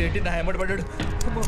వీడేంటి నా ఎమ్మడి పడ్డాడు అమ్మో.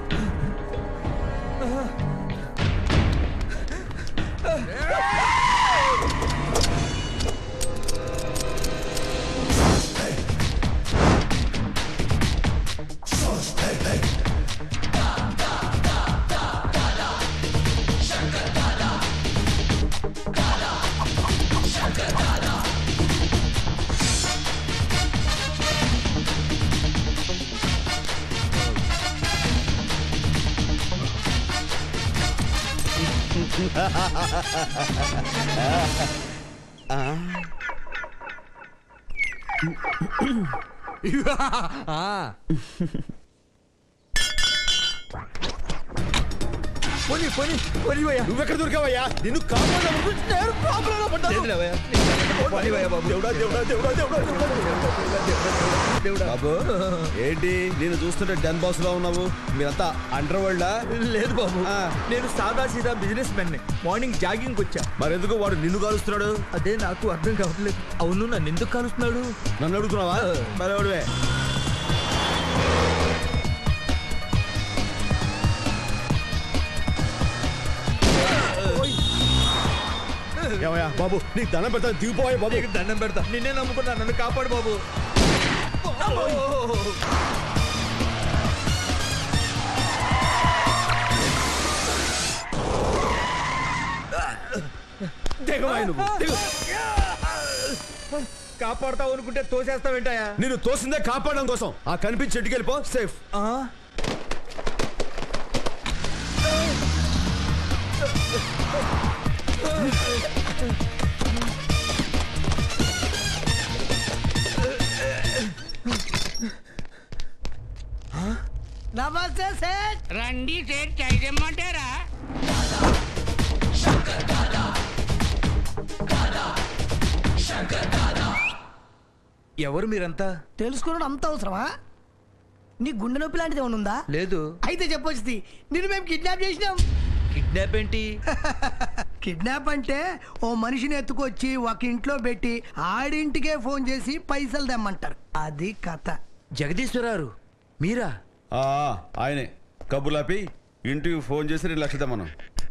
పోనీ పోనీ పోనీ భయ్యా నువ్వెక్కడ దొరికావయ్యా నిన్ను కాపాడాలను నేను ప్రాబ్లంలో పడ్డాను చేతులు భయ్యా పోనీ భయ్యా బాబు దేవుడా దేవుడా దేవుడా దేవుడా దేవుడా బాబు ఏంటి నేను చూస్తుంటే డెన్ బాస్ లో ఉన్నావు మీరంతా అండర్ వరల్డా లేదు బాబు ఆ. నేను సాదా సీదా బిజినెస్ మెన్ మార్నింగ్ జాగింగ్ వచ్చా మరెందుకు వాడు నిన్ను కాలుస్తున్నాడు అదే నాకు అర్థం కావట్లేదు అవును నన్ను ఎందుకు కాలుస్తున్నాడు నన్ను అడుగుతున్నావా మరెవడువే ఏమయ్యా బాబు నీకు దండం పెడతా దిగిపోయా బాబు నీకు దండం పెడతా నిన్నే నమ్ముకున్నా నన్ను కాపాడు బాబు దిగవయ్యా నువ్వు దిగు. కాపాడుతావు అనుకుంటే తోసేస్తావేంటాయా నిన్ను తోసిందే కాపాడడం కోసం ఆ కనిపించి చెట్టుకి వెళ్ళిపో సేఫ్ నమస్తే సేట్ రండి సేట్ చైదమ్మంటారా ఎవరు మీరంతా తెలుసుకోవడం అంత అవసరమా నీ గుండె నొప్పి లాంటిది ఏమైనా ఉందా లేదు అయితే చెప్పొచ్చుది నిన్ను మేము కిడ్నాప్ చేసినాం కిడ్నాప్ ఏంటి కిడ్నాప్ అంటే ఓ మనిషిని ఎత్తుకొచ్చి ఒక ఇంట్లో పెట్టి ఆడింటికే ఫోన్ చేసి పైసలు తెమ్మంటారు అది కథ జగదీశ్వరారు మీరా ఆ, ఆయనే కబులాపి ఇంటికి ఫోన్ చేసి రెండు లక్షలు మనం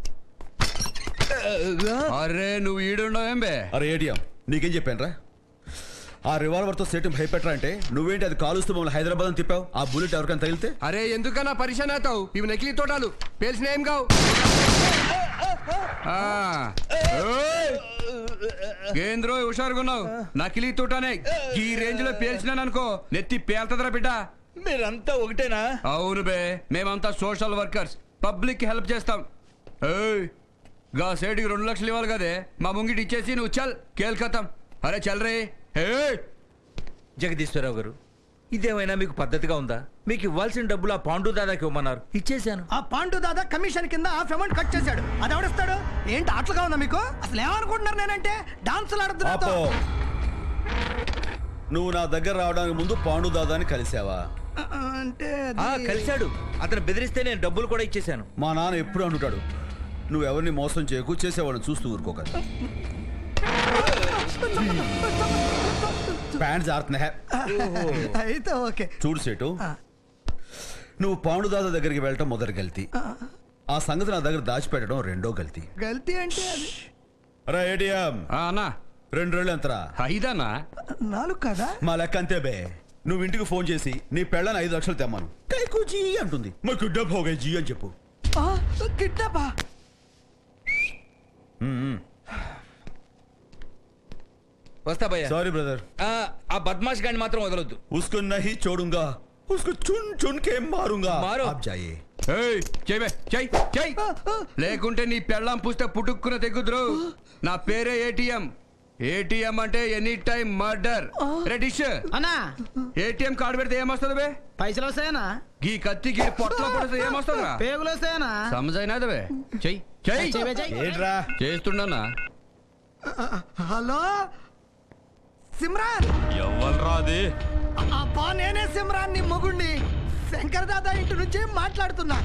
అరే నువ్వు ఈడుండవేం బే అరే ఏటీఎం నీకేం చెప్పాను ఆ రివాల్వర్ తో సెట్ భయపెట్టరా అంటే నువ్వేంటి అది కాలుస్తూ మమ్మల్ని హైదరాబాద్ అని తిప్పావు ఆ బుల్లెట్ ఎవరికైనా తగిలితే అరే ఎందుకన్నా పరిశాన్ అవుతావు ఇవి నకిలీ తోటాలు పేల్సిన ఏం కావు ఆ. ఓయ్! ఏంద్రో హుషారుగున్నావు నకిలీ తోటానే ఈ రేంజ్ లో పేల్చినాననుకో నెత్తి పేల్తదరా బిడ్డ మీరంతా ఒకటేనా అవును బే మేమంతా సోషల్ వర్కర్స్ పబ్లిక్ హెల్ప్ చేస్తాం ఏయ్ గా సేటికి రెండు లక్షలు ఇవ్వాలి కదే మా ముంగిటి ఇచ్చేసి నువ్వు చల్ కేల్కతాం అరే చల్ రే హే జగదీశ్వరరావు గారు ఇదేమైనా మీకు పద్ధతిగా ఉందా మీకు ఇవ్వాల్సిన డబ్బులు ఆ పాండు దాదాకి ఇవ్వమన్నారు ఇచ్చేశాను ఆ పాండు దాదా కమిషన్ కింద హాఫ్ అమౌంట్ కట్ చేశాడు అది ఎవడిస్తాడు ఏంటి ఆటలుగా ఉందా మీకు అసలు ఏమనుకుంటున్నారు నేనంటే డాన్సులు ఆడద్దు నాతో. ఆపో నువ్వు నా దగ్గర రావడానికి ముందు పాండు దాదాని కలిసావా ఆ, అంటే ఆ అది- కలిశాడు అతను బెదిరిస్తే నేను డబ్బులు కూడా ఇచ్చేశాను మా నాన్న ఎప్పుడు అంటుంటాడు నువ్వు ఎవరిని మోసం చేయకు చేసేవాళ్ళని చూస్తూ ఊరుకోక ప్యాంట్ జారుతున్నా అయితే ఓకే చూడు సేటు నువ్వు పాండు దాదా దగ్గరికి వెళ్ళటం మొదటి గల్తీ ఆ సంగతి నా దగ్గర దాచిపెట్టడం రెండో గల్తీ గల్తీ అంటే అది రా ఏటీఎం ఆ, అన్నా రెండు రోజులు ఎంతరా ఐదన్నా నాలుగు కదా మా లెక్క అంతే బే నువ్వు ఇంటికి ఫోన్ చేసి నీ పెళ్ళని ఐదు లక్షలు తెమ్మాను కైకు జీ అంటుంది మా కిడ్నాప్ హోగా జీ అని చెప్పు కిడ్నాపా వస్తా భయ్యా సారీ బ్రదర్ ఆ, ఆ బద్మాష్ గాని మాత్రం వదలొద్దు उसको नहीं छोड़ूंगा उसको चुन चुन के मारूंगा मारो। आप जाइए ఏయ్ చెయ్ బే చెయ్ చెయ్ లేకుంటే నీ పెళ్ళాం పుస్తే పుట్టుక్కున తెగుదురు నా పేరే ఏటీఎం ఏటీఎం అంటే ఎనీ టైం మర్డర్ రెడిష్ అన్నా ఏటీఎం కార్డు పెడితే ఏమొస్తుంది బే పైసలు వస్తాయనా గీ కత్తి గీ పొట్టలో పడితే ఏమొస్తుందిరా పేగులు వస్తాయనా సమజైనది బే చెయ్ చెయ్ ఏంట్రా చేస్తుండన్నా హలో సిమ్రాన్ ఎవ్వరు అది అబ్బా నేనే సిమ్రాన్ నీ మొగుణ్ణి శంకర్ దాదా ఇంటి నుంచి మాట్లాడుతున్నా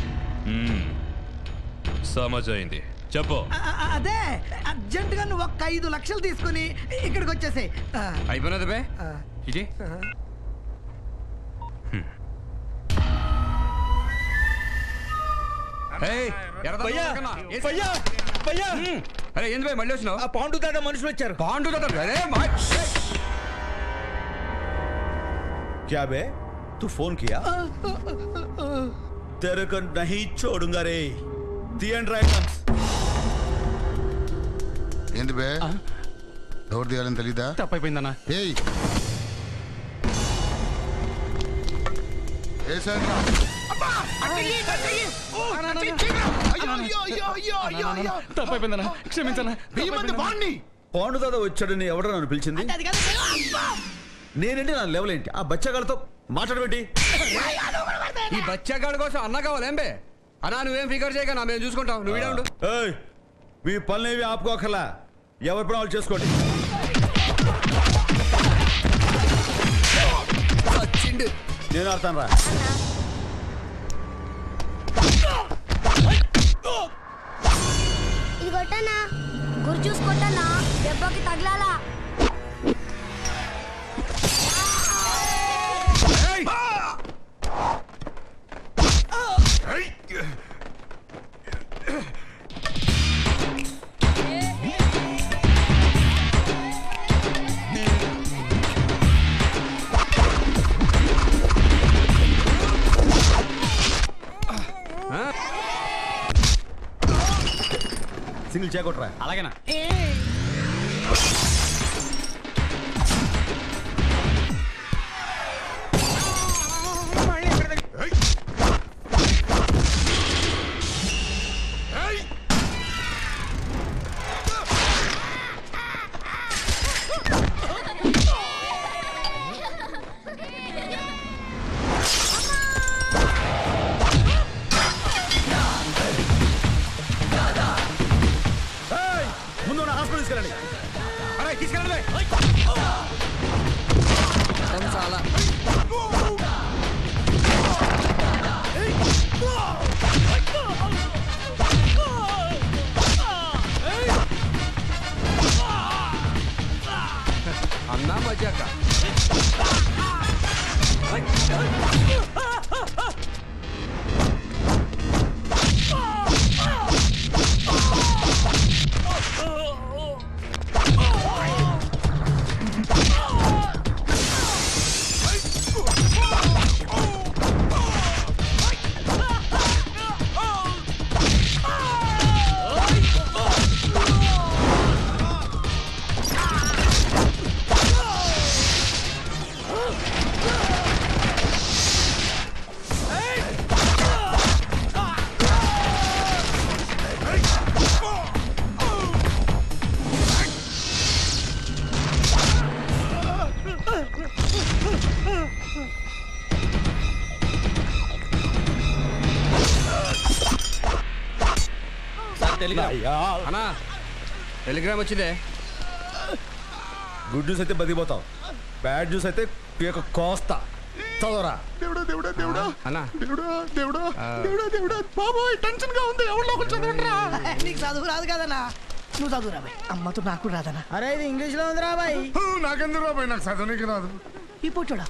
సమజైంది చెప్పు ఆ, ఆ, అదే అర్జెంట్ గా నువ్వు ఒక్క ఐదు లక్షలు తీసుకుని ఇక్కడికి వచ్చేసాయి అయిపోయినది బే ఇది ఏయ్, ఎర్రదాన్ని భయ్యా కొట్టకన్నా. ఏసి- భయ్యా భయ్యా హ్మ్. అరే ఏంది భయ్ మళ్ళీ వచ్చినావు ఆ పాండు దాదా మనుషులు వచ్చారు పాండు దాదా అరే మా क्या बे तू फोन किया तेरे को नहीं छोड़ूंगा रे తీయండి రైటమ్స్ ఏంది బే ఎవరు తీయాలని తెలీదా తప్పైపోయిందన్నా ఏయ్ ఏసేయండిరా. తప్పైపోయిందన్నా క్షమించన్నా వెయ్యి మంది వాణ్ణి పాండు దాదా వచ్చాడని ఎవడో నన్ను పిలిచింది నేనంటే నా లెవెల్ ఏంటి ఆ బచ్చగాళ్ళతో మాట్లాడబెట్టి ఈ బచ్చాగాడి కోసం అన్న కావాలేం బే అన్నా నువ్వేం ఫిగర్ చేయక నా మేము చూసుకుంటాం నువ్వు ఈడే ఉండు ఏయ్ మీ పనులేవి ఆపుకోకర్లా ఎవరి పని వాళ్ళు చేసుకోండి వచ్చిండు నేను ఆడతాను రా ఇది కొట్టనా గురి చూసి కొట్టనా దెబ్బకి తగలాలా సింగిల్ చేయకొట్రా అలాగేనా ఏయ్, ముందు నా హాస్పిటల్ తీసుకెళ్ళండి అరే తీసుకెళ్ళండి చాలా అన్నా మజాక అన్నా టెలిగ్రామ్ వచ్చిందే గుడ్ న్యూస్ అయితే బతికిపోతావు బ్యాడ్ న్యూస్ అయితే పీక కోస్తా చదవరా దేవుడా దేవుడా దేవుడా అన్నా దేవుడా దేవుడా దేవుడా దేవుడా బాబోయ్ టెన్షన్ గా ఉంది ఎవరిలో ఒకరు చదవండిరా నీకు చదువు రాదు కదనా నువ్వు చదువు రాబాయ్ అమ్మతో నాకు రాదనా అరే ఇది ఇంగ్లీష్ లో ఉంది రాబాయ్ హూ, నాకెందుకు రాబోయ్ నాకు చదవనికి రాదు ఇప్పుడు చూడ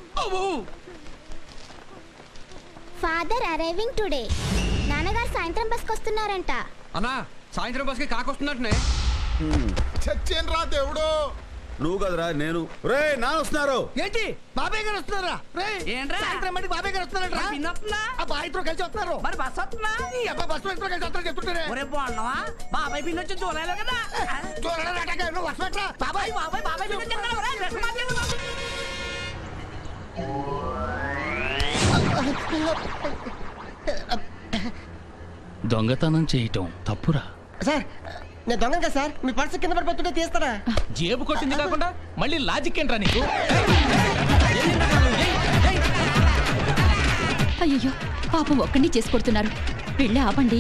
ఫాదర్ అరైవింగ్ టుడే నాన్నగారు సాయంత్రం బస్కి వస్తున్నారంట అన్నా సాయంత్రం బస్కి కాకొస్తున్నట్టునే చచ్చేను రా దేవుడు నువ్వు కదరా నేను రే నాన్న వస్తున్నారు ఏంటి బాబాయ్ గారు వస్తున్నారా రే ఏంట్రా? సాయంత్రం మటుకు బాబాయ్ గారు వస్తున్నారా మరి పిన్నొస్తుందా? ఆ బాయ్తో కలిసి వస్తున్నారు మరి బస్ వస్తుందా ఈ అబ్బా బస్సు ఇద్దరు కలిసి వస్తారు చెప్తుంటారే ఒరే బాగున్నావా బాబాయ్ పిన్ వచ్చి చూడలేదు కదా చూడండి నాటకాలు, నువ్వు వస్తున్నట్రా బాబాయ్ బాబాయ్ బాబాయ్ పిన్ వచ్చి కదా, ఒరేయ్, డ్రెస్ మార్చేయండి బాబు. దొంగతనం చేయటం తప్పురా సార్ నేను దొంగ కదా సార్ మీ పర్సు కింద పడిపోతుంటే తీస్తారా జేబు కొట్టింది కాకుండా మళ్ళీ లాజిక్ ఏంట్రా నీకు అయ్యో పాపం ఒక్కడిని చేసి కొడుతున్నారు వెళ్ళి ఆపండి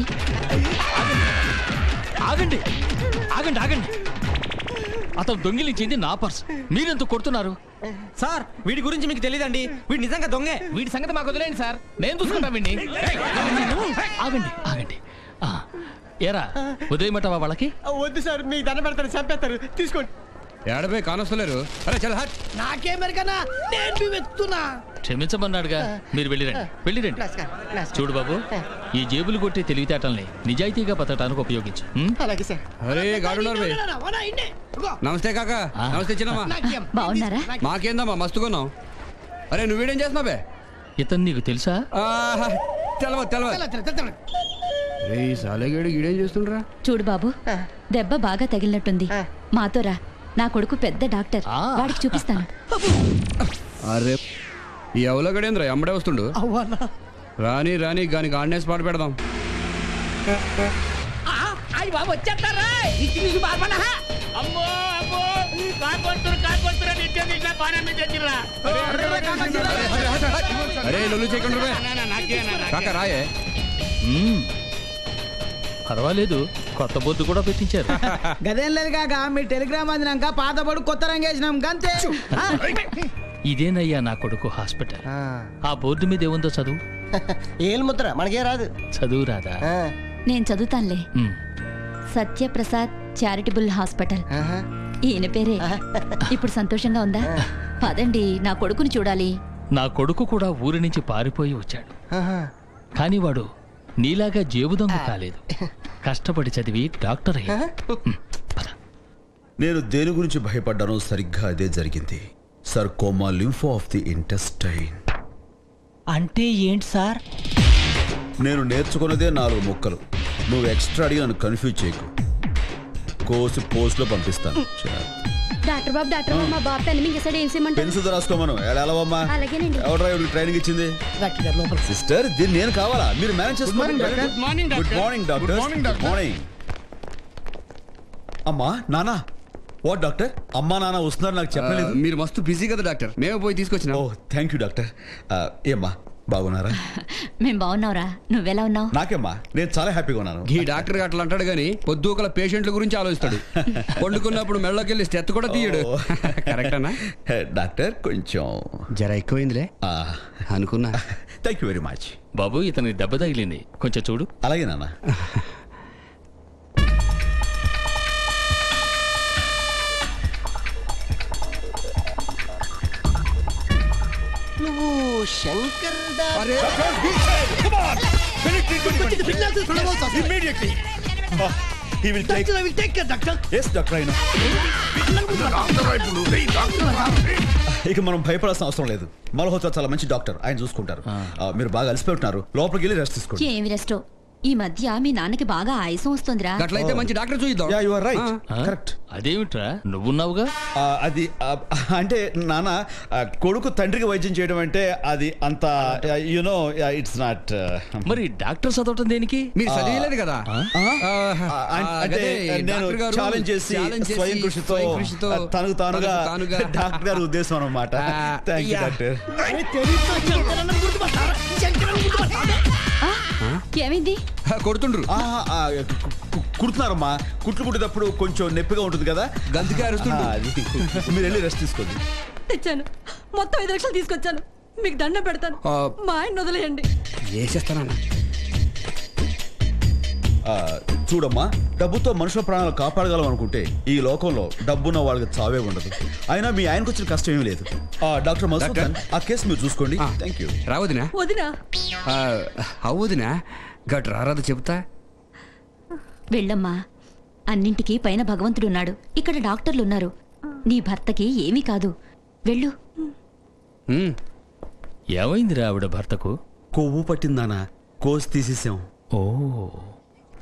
ఆగండి ఆగండి ఆగండి అతను దొంగిలించింది నా పర్స్ మీరెందుకు కొడుతున్నారు సార్ వీడి గురించి మీకు తెలియదండి వీడు నిజంగా దొంగే వీడి సంగతి మాకు వదిలేండి సార్ మేము చూసుకుంటాం వీడిని ఏయ్, ఆగండి ఆగండి ఆ, ఏరా ఉదయమటవా వాళ్ళకి వద్దు సార్ మీకు దండ పెడతారు చంపేస్తారు తీసుకోండి ఏడపోయి కానొస్తలేరు అరే చల్ హట్ నాకేమెరికనా నేను మీ వెతున్నా క్షమించమన్నాడుగా మీరు వెళ్ళిరండి వెళ్ళిరండి నమస్కారం నమస్కారం. చూడు బాబు ఈ జేబులు కొట్టే తెలివితేటల్ని నిజాయితీగా బతకడానికి ఉపయోగించు ఉం? అలాగే సార్ అరే గాడున్నారు బే నమస్తే కాక ఆ. నమస్తే చిన్నమ్మా బాగున్నారా మాకేందమ్మా మస్తుకున్నాం అరే నువ్వేడేం చేస్తున్నావు బే ఇతను నీకు తెలుసా ఆహా, తెలవదు తెలవదు రే ఈ సాలెగాడు ఈడేం చేస్తుండ్రా చూడు బాబు దెబ్బ బాగా తగిలినట్టుంది మాతో రా నా కొడుకు పెద్ద డాక్టర్ ఆ. వాడికి చూపిస్తాను అరే ఈ ఎవలగడేంద్రా అమ్మడే వస్తుండు అవ్వనా రాని రాని గాని గాడినేసి పాటు పెడదాం అయ్యి బాబు వచ్చేస్తారా ఇచ్చి నీకు బాధపడా అమ్మో అమ్మో కార్ కొడుతురు కార్ కొడుతురు అని ఇచ్చే తీసిన పాన మీద తెచ్చిర్రా అరే లొల్లు చేయకుండా రే. కాక రాయే ఉం. పర్వాలేదు కొత్త బొద్దు కూడా పెట్టించారు గదేం లేదు కాక మీ టెలిగ్రామ్ అందినాక పాత పడు కొత్త రంగు వేసినాం గంతే ఆ? ఇదేనయ్యా నా కొడుకు హాస్పిటల్ ఆ బోర్డు మీద ఏముందో చదువు ఏలు ముద్ర మనకే రాదు చదువు రాదా ఆ, నేను చదువుతానులే ఉం. సత్యప్రసాద్ చారిటబుల్ హాస్పిటల్ ఆహా. ఈయన పేరే ఇప్పుడు సంతోషంగా ఉందా పదండి నా కొడుకుని చూడాలి నా కొడుకు కూడా ఊరి నుంచి పారిపోయి వచ్చాడు ఆహా. కానీ వాడు నీలాగా జేబు దొంగ కాలేదు కష్టపడి చదివి డాక్టర్ అయ్యాడు ఉం, పద. నేను దేని గురించి భయపడ్డానో సరిగ్గా అదే జరిగింది sir coma lympho of the intestine అంటే ఏంటి సార్ నేను నేర్చుకున్నదే నాలుగు ముక్కలు నువ్వు ఎక్స్ట్రా అడిగి నన్ను కన్ఫ్యూజ్ చేయకు కోసి పోస్ట్లో పంపిస్తాను డాక్టర్ బాబు డాక్టర్ బాబు మా బాబు పెన్ మింగేసాడు ఏం చేయమంటారు పెన్సిల్ రాసుకోమను ఎలావమ్మా అలాగేనండి. ఎవడ్రా ఎవరికి ట్రైనింగ్ ఇచ్చింది డాక్టర్ గారు లోపల సిస్టర్ దీన్ని నేను కావాలా మీరు మేనేజ్ చేసుకోండి good morning good doctor morning doctor Good morning, good doctor. Morning అమ్మా నానా వాట్ డాక్టర్ అమ్మా నాన్న వస్తున్నారు నాకు చెప్పలేదు ఆ, మీరు మస్తు బిజీ కదా డాక్టర్ మేము పోయి తీసుకొచ్చినాం ఓ థ్యాంక్ యూ డాక్టర్ ఆ, ఏమ్మా బాగున్నారా మేం బాగున్నావురా నువ్వెలా ఉన్నావు నాకేమ్మా నేను చాలా హ్యాపీగా ఉన్నాను ఈ డాక్టర్ అట్లా అంటాడు కానీ పొద్దుకల పేషెంట్ల గురించి ఆలోచిస్తాడు పండుకున్నప్పుడు మెళ్ళకెళ్ళి స్టెత్ కూడా తీయడు ఓ. కరెక్టనా డాక్టర్ కొంచెం జర ఎక్కువైందిలే అనుకున్నా థ్యాంక్ యూ వెరీ మచ్ బాబు ఇతనికి దెబ్బ తగిలింది కొంచెం చూడు అలాగే నాన్న నువ్వు శంకర్ దా అరే Immediately. Ah, he will take. Doctor Yes, doctor, I know. ఇక మనం భయపడాల్సిన అవసరం లేదు మల్హోత్రా చాలా మంచి డాక్టర్ ఆయన చూసుకుంటారు ఆ, మీరు బాగా అలసిపోయి ఉంటున్నారు లోపలికి వెళ్ళి రెస్ట్ తీసుకోండి ఏమి రెస్టో ఈ మధ్య మీ నాన్నకి బాగా ఆయాసం వస్తుందిరా అట్లయితే మంచి డాక్టర్ చూద్దాం యా యు ఆర్ రైట్ ఆ? కరెక్ట్ అదేమిట్రా నువ్వున్నావుగా అది ఆ, అంటే నాన్న ఆ, కొడుకు తండ్రికి వైద్యం చేయడం అంటే అది అంత యునో ఇట్స్ నాట్ మరి డాక్టర్ చదవటం దేనికి మీరు చదివలేదు కదా ఆ? ఆ, అంటే అదే, నేను డాక్టర్ గారు ఛాలెంజ్ చేసి ఛాలెంజ్ చేసి, స్వయం కృషితో స్వయం కృషితో ఆ, తనకు తానుగా తనకు తానుగా డాక్టర్ గారి ఉద్దేశం అనమాట ఆ, థ్యాంక్ యూ యా. డాక్టర్ ఏమైంది కొడుతుండ్రు ఆ, ఆ, కు- కు- కుడుతున్నారమ్మా కుట్లు కుట్టేటప్పుడు కొంచెం నొప్పిగా ఉంటుంది కదా గంతికే అరుస్తుండు. ఆ, అది. మీరు వెళ్ళి రెస్ట్ తీసుకోండి తెచ్చాను మొత్తం ఐదు లక్షలు తీసుకొచ్చాను మీకు దండం పెడతాను ఆ. మా ఆయన వదిలేయండి వేసేస్తానన్నా ఆ, చూడమ్మా డబ్బుతో మనుషుల ప్రాణాలు కాపాడగలం అనుకుంటే ఈ లోకంలో డబ్బున్న వాళ్ళకి చావే ఉండదు అయినా మీ ఆయనకు వచ్చిన కష్టం ఏమీ లేదు ఆ, డాక్టర్ మధుసూదన్ ఆ కేసు మీరు చూసుకోండి ఆ. థ్యాంక్ యూ రావదినా వదినా అవ్వదినా గట్ రారాదు చెప్తా వెళ్ళమ్మా అన్నింటికీ పైన భగవంతుడున్నాడు ఇక్కడ డాక్టర్లున్నారు నీ భర్తకి ఏమీ కాదు వెళ్ళు ఉమ్, ఏమైందిరా ఆవిడ భర్తకు కొవ్వు పట్టిందానా కోసి తీసేసాం ఓ